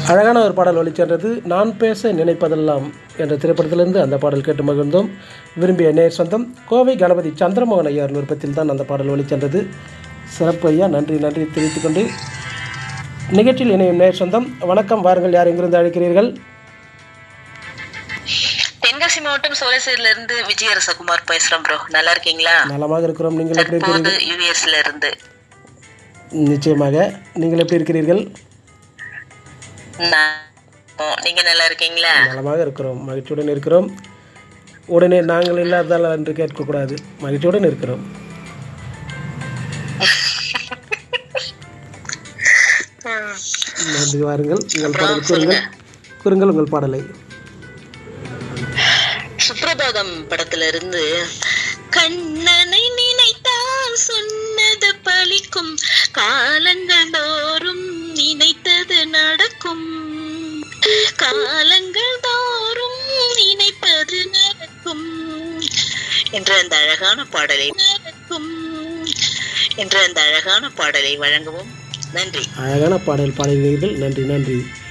அழகான ஒரு பாடல் ஒலிச்சென்றது நான் பேச நினைப்பதெல்லாம் என்ற திரைப்படத்திலிருந்து அந்த பாடல் கேட்டு மகிழ்ந்தோம் விரும்பிய நேர் சொந்தம் கோவை கணபதி சந்திரமோகன் ஐயார் விருப்பத்தில் தான் அந்த பாடல் ஒலிச்சென்றது சிறப்பு ஐயா நன்றி நன்றி தெரிவித்துக் கொண்டு நிகழ்ச்சியில் இணையும் நேர் சொந்தம் வணக்கம் வாருங்கள் யார் எங்கிருந்து அழைக்கிறீர்கள் தென்காசி மாவட்டம் சோழசேரில இருந்து விஜயரசகுமார் பேசுறேன் ப்ரோ நல்லா இருக்கீங்களா நலமாக இருக்கிறோம் நீங்கள் எப்படி தற்போது இருக்கிறீர்கள் யுஎஸ்ல இருந்து நிச்சயமாக நீங்கள் எப்படி இருக்கிறீர்கள் நான் ஓ, நீங்க நல்லா இருக்கீங்களா நலமாக இருக்கிறோம் மகிழ்ச்சியுடன் இருக்கிறோம் உடனே நாங்கள் இல்லாததால் என்று கேட்கக்கூடாது மகிழ்ச்சியுடன் இருக்கிறோம் நன்றி வாருங்கள் உங்கள் பாடல் கூறுங்கள் கூறுங்கள் உங்கள் பாடலை சுப்ரபாதம் படத்துல இருந்து கண்ணனை நினைத்தான் சொன்னது பலிக்கும் காலங்கள் தோறும் நினைத்தது நடக்கும் காலங்கள் தோறும் நினைப்பது நடக்கும் என்ற அந்த அழகான பாடலை நடக்கும் என்ற அந்த அழகான பாடலை வழங்கவும் நன்றி அழகான பாடல் பாடினீர்கள் நன்றி நன்றி